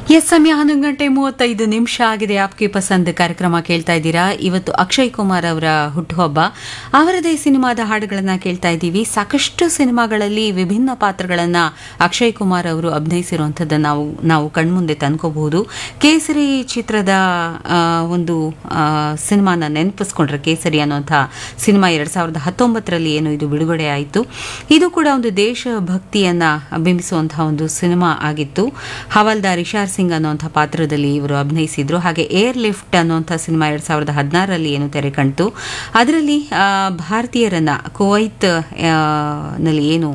S ಸಮಯ ಹನ್ನೊಂದು ಗಂಟೆ ಮೂವತ್ತೈದು ನಿಮಿಷ ಆಗಿದೆ ಆಪ್ಗೆ ಪಸಂದ್ ಕಾರ್ಯಕ್ರಮ ಕೇಳ್ತಾ ಇದ್ದೀರಾ ಇವತ್ತು ಅಕ್ಷಯ್ ಕುಮಾರ್ ಅವರ ಹುಟ್ಟುಹಬ್ಬ ಅವರದೇ ಸಿನಿಮಾದ ಹಾಡುಗಳನ್ನ ಕೇಳ್ತಾ ಇದ್ದೀವಿ ಸಾಕಷ್ಟು ಸಿನಿಮಾಗಳಲ್ಲಿ ವಿಭಿನ್ನ ಪಾತ್ರಗಳನ್ನ ಅಕ್ಷಯ್ ಕುಮಾರ್ ಅವರು ಅಭಿನಯಿಸಿರುವಂಥದ್ದನ್ನು ನಾವು ನಾವು ಕಣ್ಮುಂದೆ ತಂದ್ಕೋಬಹುದು ಕೇಸರಿ ಚಿತ್ರದ ಆ, ಒಂದು ಆ, ಸಿನಿಮಾನ ನೆನಪಿಸ್ಕೊಂಡ್ರೆ ಕೇಸರಿ ಅನ್ನುವಂಥ ಸಿನಿಮಾ ಎರಡ್ ಸಾವಿರದ ಹತ್ತೊಂಬತ್ತರಲ್ಲಿ ಏನು ಇದು ಬಿಡುಗಡೆ ಆಯಿತು ಇದು ಕೂಡ ಒಂದು ದೇಶಭಕ್ತಿಯನ್ನ ಬಿಂಬಿಸುವಂತಹ ಒಂದು ಸಿನಿಮಾ ಆಗಿತ್ತು ಹವಾಲ್ದಾರ್ ಇಶಾರ್ ಸಿಂಗ್ ಅನ್ನುವಂಥ ಪಾತ್ರದಲ್ಲಿ ಇವರು ಅಭಿನಯಿಸಿದ್ರು ಹಾಗೆ ಏರ್ ಲಿಫ್ಟ್ ಅನ್ನುವಂಥ ಸಿನಿಮಾ ಎರಡ್ ಸಾವಿರದ ಹದಿನಾರರಲ್ಲಿ ಏನು ತೆರೆ ಕಂಡಿತು ಅದರಲ್ಲಿ ಆ, ಭಾರತೀಯರನ್ನ ಕುವೈತ್ ಆ, ನಲ್ಲಿ ಏನು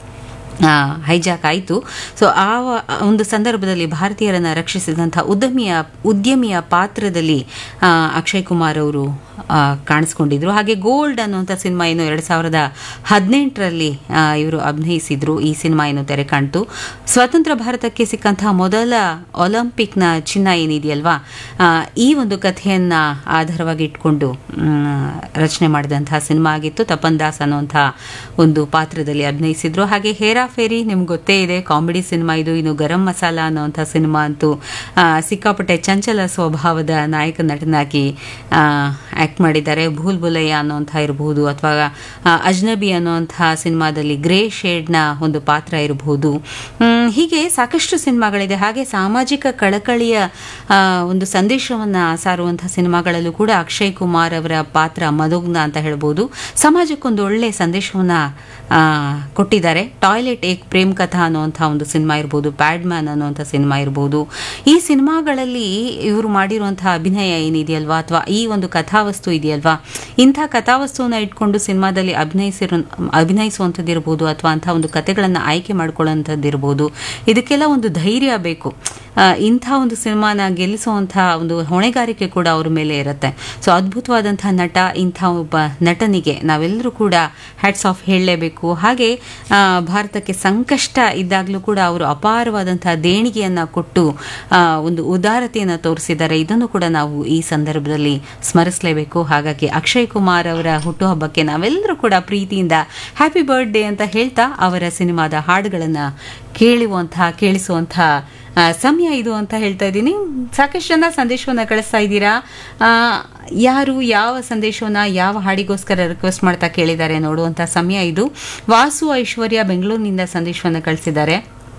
ಹೈಜಾಕ್ ಆಯಿತು ಸೊ ಆ ವ- ಒಂದು ಸಂದರ್ಭದಲ್ಲಿ ಭಾರತೀಯರನ್ನ ರಕ್ಷಿಸಿದಂಥ ಉದ್ಯಮಿಯ ಉದ್ಯಮಿಯ ಪಾತ್ರದಲ್ಲಿ ಆ, ಅಕ್ಷಯ್ ಕುಮಾರ್ ಅವರು ಆ, ಕಾಣಿಸ್ಕೊಂಡಿದ್ರು ಹಾಗೆ ಗೋಲ್ಡ್ ಅನ್ನುವಂಥ ಸಿನಿಮಾ ಏನು ಎರಡು ಸಾವಿರದ ಹದಿನೆಂಟರಲ್ಲಿ ಇವರು ಅಭಿನಯಿಸಿದ್ರು ಈ ಸಿನಿಮಾ ಏನು ತೆರೆ ಕಾಣ್ತು ಸ್ವತಂತ್ರ ಭಾರತಕ್ಕೆ ಸಿಕ್ಕಂತಹ ಮೊದಲ ಒಲಿಂಪಿಕ್ನ ಚಿನ್ನ ಏನಿದೆಯಲ್ವಾ ಆ, ಈ ಒಂದು ಕಥೆಯನ್ನ ಆಧಾರವಾಗಿ ಇಟ್ಕೊಂಡು ಮ್, ರಚನೆ ಮಾಡಿದಂತಹ ಸಿನಿಮಾ ಆಗಿತ್ತು ತಪನ್ ದಾಸ್ ಅನ್ನುವಂಥ ಒಂದು ಪಾತ್ರದಲ್ಲಿ ಅಭಿನಯಿಸಿದ್ರು ಹಾಗೆ ಹೇರಾ ಫೇರಿ ನಿಮ್ಗೆ ಗೊತ್ತೇ ಇದೆ ಕಾಮಿಡಿ ಸಿನಿಮಾ ಇದು ಇನ್ನು ಗರಂ ಮಸಾಲ ಅನ್ನುವಂಥ ಸಿನಿಮಾ ಅಂತೂ ಆ, ಸಿಕ್ಕಾಪಟ್ಟೆ ಚಂಚಲ ಸ್ವಭಾವದ ನಾಯಕ ನಟನಾಗಿ ಆ್ಯಕ್ಟ್ ಮಾಡಿದ್ದಾರೆ ಭೂಲ್ ಬುಲಯ್ಯ ಅನ್ನುವಂಥ ಇರಬಹುದು ಅಥವಾ ಅಜ್ನಬಿ ಅನ್ನುವಂಥ ಸಿನಿಮಾದಲ್ಲಿ ಗ್ರೇ ಶೇಡ್ನ ಒಂದು ಪಾತ್ರ ಇರಬಹುದು ಮ್, ಹೀಗೆ ಸಾಕಷ್ಟು ಸಿನಿಮಾಗಳಿದೆ ಹಾಗೆ ಸಾಮಾಜಿಕ ಕಳಕಳಿಯ ಆ, ಒಂದು ಸಂದೇಶವನ್ನು ಸಾರುವಂಥ ಸಿನಿಮಾಗಳಲ್ಲೂ ಕೂಡ ಅಕ್ಷಯ್ ಕುಮಾರ್ ಅವರ ಪಾತ್ರ ಮದೋಗ್ನ ಅಂತ ಹೇಳ್ಬೋದು ಸಮಾಜಕ್ಕೊಂದು ಒಳ್ಳೆ ಸಂದೇಶವನ್ನು ಕೊಟ್ಟಿದ್ದಾರೆ ಟಾಯ್ಲೆಟ್ ಏಕ್ ಪ್ರೇಮ್ ಕಥಾ ಅನ್ನುವಂಥ ಒಂದು ಸಿನಿಮಾ ಇರ್ಬೋದು ಪ್ಯಾಡ್ ಮ್ಯಾನ್ ಅನ್ನುವಂಥ ಸಿನಿಮಾ ಇರ್ಬೋದು ಈ ಸಿನಿಮಾಗಳಲ್ಲಿ ಇವರು ಮಾಡಿರುವಂತಹ ಅಭಿನಯ ಏನಿದೆಯಲ್ವಾ ಅಥವಾ ಈ ಒಂದು ಕಥಾವಸ್ತು ಇದೆಯಲ್ವಾ ಇಂಥ ಕಥಾವಸ್ತುವನ್ನ ಇಟ್ಕೊಂಡು ಸಿನಿಮಾದಲ್ಲಿ ಅಭಿನಯಿಸಿರೋ ಅಭಿನಯಿಸುವಂಥದ್ದು ಇರ್ಬೋದು ಅಥವಾ ಅಂಥ ಒಂದು ಕಥೆಗಳನ್ನು ಆಯ್ಕೆ ಮಾಡ್ಕೊಳ್ಳೋಂಥದ್ದು ಇರ್ಬೋದು ಇದಕ್ಕೆಲ್ಲ ಒಂದು ಧೈರ್ಯ ಬೇಕು ಆ, ಇಂಥ ಒಂದು ಸಿನಿಮಾನ ಗೆಲ್ಲಿಸುವಂಥ ಒಂದು ಹೊಣೆಗಾರಿಕೆ ಕೂಡ ಅವ್ರ ಮೇಲೆ ಇರುತ್ತೆ ಸೊ ಅದ್ಭುತವಾದಂಥ ನಟ ಇಂಥ ಒಬ್ಬ ನಟನಿಗೆ ನಾವೆಲ್ಲರೂ ಕೂಡ ಹ್ಯಾಟ್ಸ್ ಆಫ್ ಹೇಳಲೇಬೇಕು ಹಾಗೆ ಆ, ಭಾರತಕ್ಕೆ ಸಂಕಷ್ಟ ಇದ್ದಾಗಲೂ ಕೂಡ ಅವರು ಅಪಾರವಾದಂಥ ದೇಣಿಗೆಯನ್ನು ಕೊಟ್ಟು ಆ, ಒಂದು ಉದಾರತೆಯನ್ನು ತೋರಿಸಿದ್ದಾರೆ ಇದನ್ನು ಕೂಡ ನಾವು ಈ ಸಂದರ್ಭದಲ್ಲಿ ಸ್ಮರಿಸಲೇಬೇಕು ಹಾಗಾಗಿ ಅಕ್ಷಯ್ ಕುಮಾರ್ ಅವರ ಹುಟ್ಟುಹಬ್ಬಕ್ಕೆ ನಾವೆಲ್ಲರೂ ಕೂಡ ಪ್ರೀತಿಯಿಂದ ಹ್ಯಾಪಿ ಬರ್ತ್ಡೇ ಅಂತ ಹೇಳ್ತಾ ಅವರ ಸಿನಿಮಾದ ಹಾಡುಗಳನ್ನು ಕೇಳುವಂಥ ಕೇಳಿಸುವಂಥ ಆ, ಸಮಯ ಇದು ಅಂತ ಹೇಳ್ತಾ ಇದ್ದೀನಿ ಸಾಕಷ್ಟು ಜನ ಸಂದೇಶವನ್ನು ಕಳಿಸ್ತಾ ಇದ್ದೀರಾ ಆ, ಯಾರು ಯಾವ ಸಂದೇಶವನ್ನ ಯಾವ ಹಾಡಿಗೋಸ್ಕರ ರಿಕ್ವೆಸ್ಟ್ ಮಾಡ್ತಾ ಕೇಳಿದ್ದಾರೆ ನೋಡುವಂಥ ಸಮಯ ಇದು ವಾಸು ಐಶ್ವರ್ಯ ಬೆಂಗಳೂರಿನಿಂದ ಸಂದೇಶವನ್ನು ಕಳಿಸಿದ್ದಾರೆ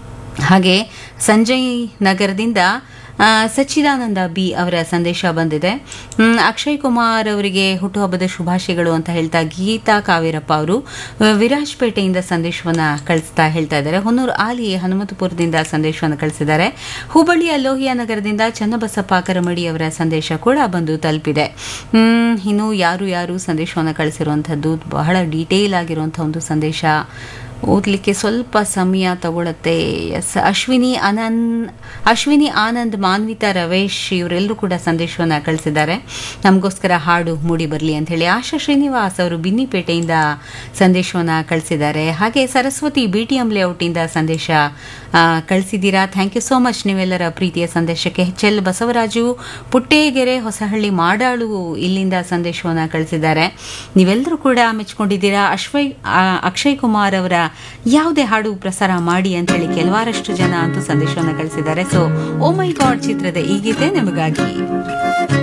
ಹಾಗೆ ಸಂಜಯ್ ನಗರದಿಂದ ಆ, ಸಚ್ಚಿದಾನಂದ ಬಿ ಅವರ ಸಂದೇಶ ಬಂದಿದೆ ಹ್ಮ್, ಅಕ್ಷಯ್ ಕುಮಾರ್ ಅವರಿಗೆ ಹುಟ್ಟುಹಬ್ಬದ ಶುಭಾಶಯಗಳು ಅಂತ ಹೇಳ್ತಾ ಗೀತಾ ಕಾವೇರಪ್ಪ ಅವರು ಆ, ವಿರಾಜ್ಪೇಟೆಯಿಂದ ಸಂದೇಶವನ್ನ ಕಳಿಸ್ತಾ ಹೇಳ್ತಾ ಇದ್ದಾರೆ ಹೊನ್ನೂರು ಆಲಿ ಹನುಮಂತಪುರದಿಂದ ಸಂದೇಶವನ್ನು ಕಳಿಸಿದ್ದಾರೆ ಹುಬ್ಬಳ್ಳಿಯ ಲೋಹಿಯಾ ನಗರದಿಂದ ಚನ್ನಬಸಪ್ಪ ಕರಮಡಿ ಅವರ ಸಂದೇಶ ಕೂಡ ಬಂದು ತಲುಪಿದೆ ಹ್ಮ್, ಇನ್ನು ಯಾರು ಯಾರು ಸಂದೇಶವನ್ನು ಕಳಿಸಿರುವಂಥದ್ದು ಬಹಳ ಡೀಟೇಲ್ ಆಗಿರುವಂಥ ಒಂದು ಸಂದೇಶ ಓದಲಿಕ್ಕೆ ಸ್ವಲ್ಪ ಸಮಯ ತಗೊಳುತ್ತೆ ಎಸ್ ಅಶ್ವಿನಿ ಆನಂದ್ ಅಶ್ವಿನಿ ಆನಂದ್ ಮಾನ್ವಿತಾ ರವೇಶ್ ಇವರೆಲ್ಲರೂ ಕೂಡ ಸಂದೇಶವನ್ನು ಕಳಿಸಿದ್ದಾರೆ ನಮಗೋಸ್ಕರ ಹಾಡು ಮೂಡಿ ಬರಲಿ ಅಂತ ಹೇಳಿ ಆಶಾ ಶ್ರೀನಿವಾಸ್ ಅವರು ಬಿನ್ನಿಪೇಟೆಯಿಂದ ಸಂದೇಶವನ್ನು ಕಳಿಸಿದ್ದಾರೆ ಹಾಗೆ ಸರಸ್ವತಿ ಬಿ ಟಿ ಎಂ ಲೇಔಟಿಂದ ಸಂದೇಶ ಆ, ಕಳಿಸಿದ್ದೀರಾ ಥ್ಯಾಂಕ್ ಯು ಸೋ ಮಚ್ ನೀವೆಲ್ಲರ ಪ್ರೀತಿಯ ಸಂದೇಶಕ್ಕೆ ಎಚ್ ಎಲ್ ಬಸವರಾಜು ಪುಟ್ಟೇಗೆರೆ ಹೊಸಹಳ್ಳಿ ಮಾಡಾಳು ಇಲ್ಲಿಂದ ಸಂದೇಶವನ್ನು ಕಳಿಸಿದ್ದಾರೆ ನೀವೆಲ್ಲರೂ ಕೂಡ ಮೆಚ್ಕೊಂಡಿದ್ದೀರಾ ಅಶ್ವಯ್ ಆ, ಅಕ್ಷಯ್ ಕುಮಾರ್ ಅವರ ಯಾವುದೇ ಹಾಡು ಪ್ರಸಾರ ಮಾಡಿ ಅಂತ ಹೇಳಿ ಕೆಲವಾರಷ್ಟು ಜನ ಅಂತೂ ಸಂದೇಶವನ್ನು ಕಳಿಸಿದ್ದಾರೆ ಸೊ ಓ ಮೈ ಗಾಡ್ ಚಿತ್ರದ ಈ ಗೀತೆ ನಿಮಗಾಗಿ